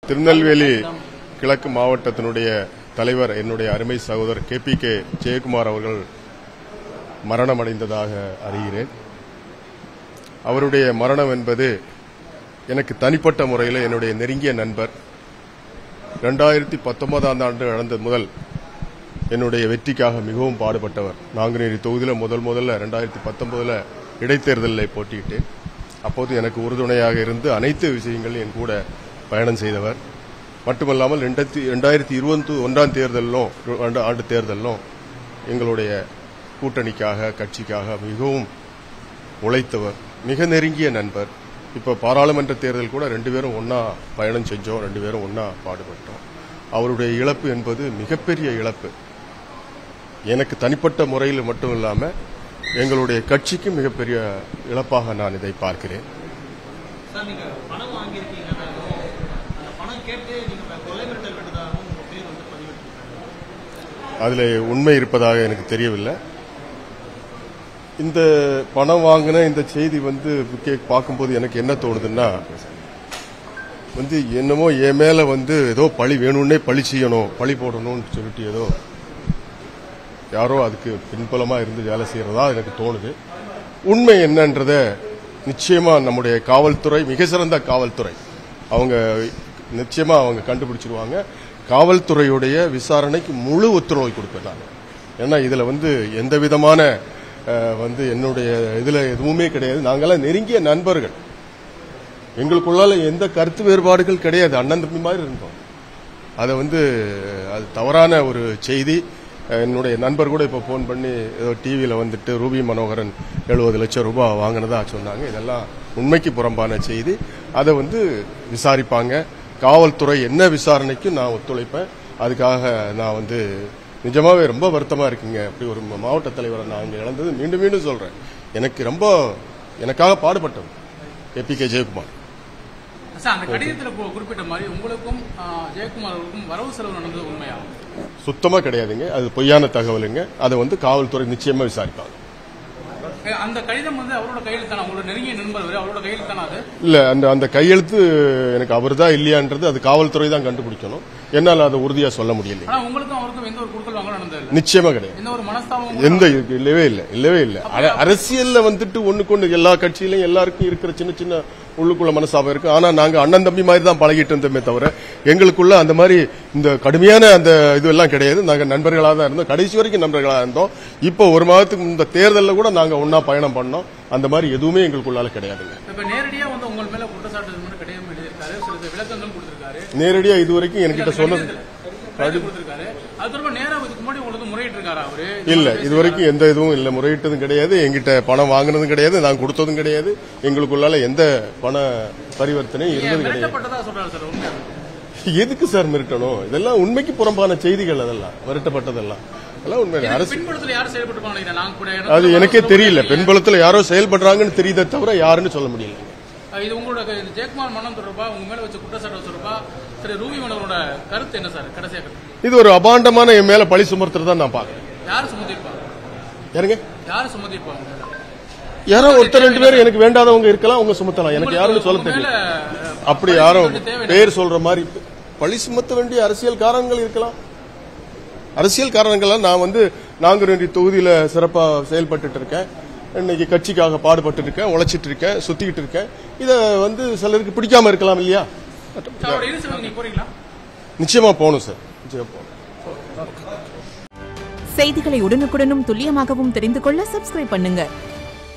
திருநெல்வேலி கிழக்கு மாவட்டத்தினுடைய தலைவர் என்னுடைய அருமை சகோதரர் கே பி கே ஜெயக்குமார் அவர்கள் மரணமடைந்ததாக அறிகிறேன் அவருடைய மரணம் என்பது எனக்கு தனிப்பட்ட முறையில் என்னுடைய நெருங்கிய நண்பர் ரெண்டாயிரத்தி பத்தொன்பதாம் ஆண்டு நடந்த முதல் என்னுடைய வெற்றிக்காக மிகவும் பாடுபட்டவர் நாங்குநேரி தொகுதியில் முதல் முதல்ல ரெண்டாயிரத்தி பத்தொன்பதுல இடைத்தேர்தலில் போட்டியிட்டேன் அப்போது எனக்கு உறுதுணையாக இருந்து அனைத்து விஷயங்களும் என் கூட பயணம் செய்தவர் மட்டுமல்லாமல் ரெண்டாயிரத்தி ரெண்டாயிரத்தி இருபத்தி ஒன்றாம் தேர்தலிலும் ஆண்டு- ஆண்டு தேர்தலிலும் எங்களுடைய கூட்டணிக்காக கட்சிக்காக மிகவும் உழைத்தவர் மிக நெருங்கிய நண்பர் இப்போ பாராளுமன்ற தேர்தல் கூட ரெண்டு பேரும் ஒண்ணா பயணம் செஞ்சோம் ரெண்டு பேரும் ஒண்ணா பாடுபட்டோம் அவருடைய இழப்பு என்பது மிகப்பெரிய இழப்பு எனக்கு தனிப்பட்ட முறையில் மட்டும் இல்லாம எங்களுடைய கட்சிக்கு மிகப்பெரிய இழப்பாக நான் இதை பார்க்கிறேன் சார் நீங்க பணம் வாங்கியிருக்கீங்கன்னாலும் அந்த பணம் கேட்டு நீங்க கொலை மிரட்டல் விட்டதாகவும் உங்க பேர் வந்து பதிவிட்டிருக்காங்க அதில் உண்மை இருப்பதாக எனக்கு தெரியவில்லை இந்த பணம் வாங்கின இந்த செய்தி வந்து கே- பார்க்கும்போது எனக்கு என்ன தோணுதுன்னா வந்து என்னமோ என் மேல வந்து ஏதோ பழி வேணும்னே பழி செய்யணும் பழி போடணும்னு சொல்லிட்டு ஏதோ யாரோ அதுக்கு பின்புலமா இருந்து வேலை செய்யறதா எனக்கு தோணுது உண்மை என்னன்றத நிச்சயமா நம்முடைய காவல்துறை மிக சிறந்த காவல்துறை அவங்க நிச்சயமா அவங்க கண்டுபிடிச்சிருவாங்க காவல்துறையுடைய விசாரணைக்கு முழு ஒத்துழைப்பு கொடுப்பேன் நான் ஏன்னா இதுல வந்து எந்த விதமான அஹ், வந்து என்னுடைய இதுல எதுவுமே கிடையாது நாங்கெல்லாம் நெருங்கிய நண்பர்கள் எங்களுக்குள்ளால எந்த கருத்து வேறுபாடுகள் கிடையாது அண்ணன் தம்பி மாதிரி இருந்தோம் அதை வந்து அது தவறான ஒரு செய்தி அஹ், என்னுடைய நண்பர் கூட இப்போ ஃபோன் பண்ணி ஏதோ டிவியில் வந்துட்டு ரூபி மனோகரன் எழுபது லட்சம் ரூபாய் வாங்கினதா சொன்னாங்க இதெல்லாம் உண்மைக்கு புறம்பான செய்தி அதை வந்து விசாரிப்பாங்க காவல்துறை என்ன விசாரணைக்கும் நான் ஒத்துழைப்பேன் அதுக்காக நான் வந்து நிஜமாவே ரொம்ப வருத்தமா இருக்குங்க அப்படி ஒரு மாவட்ட தலைவரை நான் இங்க இழந்தது மீண்டும் மீண்டும் சொல்றேன் எனக்கு ரொம்ப எனக்காக பாடுபட்டவர் K P K Jayakumar sir அந்த கடிதத்தில் கு- குறிப்பிட்ட மாதிரி உங்களுக்கும் ஆ, ஜெயக்குமார் அவர்களுக்கும் வரவு செலவு நடந்தது உண்மையா சுத்தமா கிடையாதுங்க அது பொய்யான தகவலுங்க அதை வந்து காவல்துறை நிச்சயமா விசாரிப்பாங்க ஏ, அந்த கடிதம் வந்து அவரோட கையில் தானே உங்களோட நெருங்கிய நண்பர் அவரு, அவரோட கையில் தானே அது இல்ல அந்த அந்த கையெழுத்து எனக்கு அவர்தான் இல்லையான்றது அது காவல்துறை தான் கண்டுபிடிக்கணும் என்னால் அதை உறுதியா சொல்ல முடியல ஆனா உங்களுக்கும் அவருக்கும் எந்த ஒரு குடுக்கல் வாங்கலும் நடந்தது இல்லை நிச்சயமா கிடையாது எந்த ஒரு மனஸ்தாபம் எந்த இது இல்லவே இல்லை இல்லவே இல்லை அர- அரசியல்ல வந்துட்டு ஒண்ணுக்கு ஒண்ணு எல்லா கட்சியிலும் எல்லாருக்கும் இருக்கிற சின்ன சின்ன உள்ளுக்குள்ள மனசாபம் இருக்கு ஆனா நாங்க அண்ணன் தம்பி மாதிரி தான் பழகிட்டு இருந்தோமே தவிர எங்களுக்குள்ள அந்த மாதிரி இந்த கடுமையான அந்த இதெல்லாம் கிடையாது நாங்க நண்பர்களா தான் இருந்தோம் கடைசி வரைக்கும் நண்பர்களா இருந்தோம் இப்போ ஒரு மாதத்துக்கு இந்த தேர்தல்ல கூட நாங்க ஒண்ணா பயணம் பண்ணோம் அந்த மாதிரி எதுவுமே எங்களுக்குள்ளால கிடையாதுங்க இப்ப நேரடியா வந்து உங்கள் மேல குற்றச்சாட்டு இது மாதிரி கடிதம் எழுதியிருக்காரு சில சில விளக்கங்கள் கொடுத்திருக்காரு நேரடியா இது வரைக்கும் என்கிட்ட சொன்னது கடிதம் கொடுத்திருக்காரு அது தொடர்பா நேரா இதுக்கு முன்னாடி உங்களுக்கு முறையிட்டு இருக்காரு அவரு இல்ல இது வரைக்கும் எந்த இதுவும் இல்ல முறையிட்டதும் கிடையாது எங்கிட்ட பணம் வாங்குனதும் கிடையாது நான் கொடுத்ததும் கிடையாது எங்களுக்குள்ளால எந்த பண பரிவர்த்தனையும் இருந்தது கிடையாது மிரட்டப்பட்டதா சொல்றாரு சார் உண்மையா எதுக்கு சார் மிரட்டணும் இதெல்லாம் உண்மைக்கு புறம்பான செய்திகள் அதெல்லாம் மிரட்டப்பட்டதெல்லாம் அதெல்லாம் உண்மை இல்லை. அரசு பின்புலத்துல யார் செயல்பட்டு நாங்க கூட அது எனக்கே தெரியல பெண்பலத்துல யாரோ செயல்படுறாங்கன்னு தெரியுதே தவிர யாருன்னு சொல்ல முடியல அஹ் இது உங்களோட க- இந்த ஜெயக்குமார் மன்னம் தொடர்பா உங்க மேல வச்ச குற்றச்சாட்டு தொடர்பா திரு ரூபி மன்னரோட கருத்து என்ன சார் கடைசியா கருத்து இது ஒரு அபாண்டமான என் மேல பழி சுமத்துறதா நான் பாக்குறேன் யார் சுமத்திருப்பாங்க யாருங்க யார் சுமத்திருப்பாங்க உங்க மேல? யாரோ ஒருத்தர் ரெண்டு பேர் எனக்கு வேண்டாதவங்க இருக்கலாம் அவங்க சுமத்தலாம் எனக்கு யாருன்னு சொல்ல உங்க மேல, தெரியல அஹ், அப்படி பழி யாரும் சுமத்த தேவையில்லை. பேர் சொல்ற மாதிரி பழி சுமத்த வேண்டிய அரசியல் காரணங்கள் இருக்கலாம் அரசியல் காரணங்கள்லாம் நான் வந்து நாங்குநேரி தொகுதியில சிறப்பா செயல்பட்டுட்டு இருக்கேன் இன்னைக்கு கட்சிக்காக பாடுபட்டு இருக்கேன் உழைச்சிட்டு இருக்கேன் சுத்திக்கிட்டு இருக்கேன் இத வந்து சிலருக்கு பிடிக்காம இருக்கலாம் இல்லையா சார், அவரோட இறுதி செலவுக்கு நீங்க போறீங்களா நிச்சயமா போகணும் சார் நிச்சயமா போகணும் செய்திகளை உடனுக்குடனும் துல்லியமாகவும் தெரிந்து கொள்ள சப்ஸ்கிரைப் பண்ணுங்க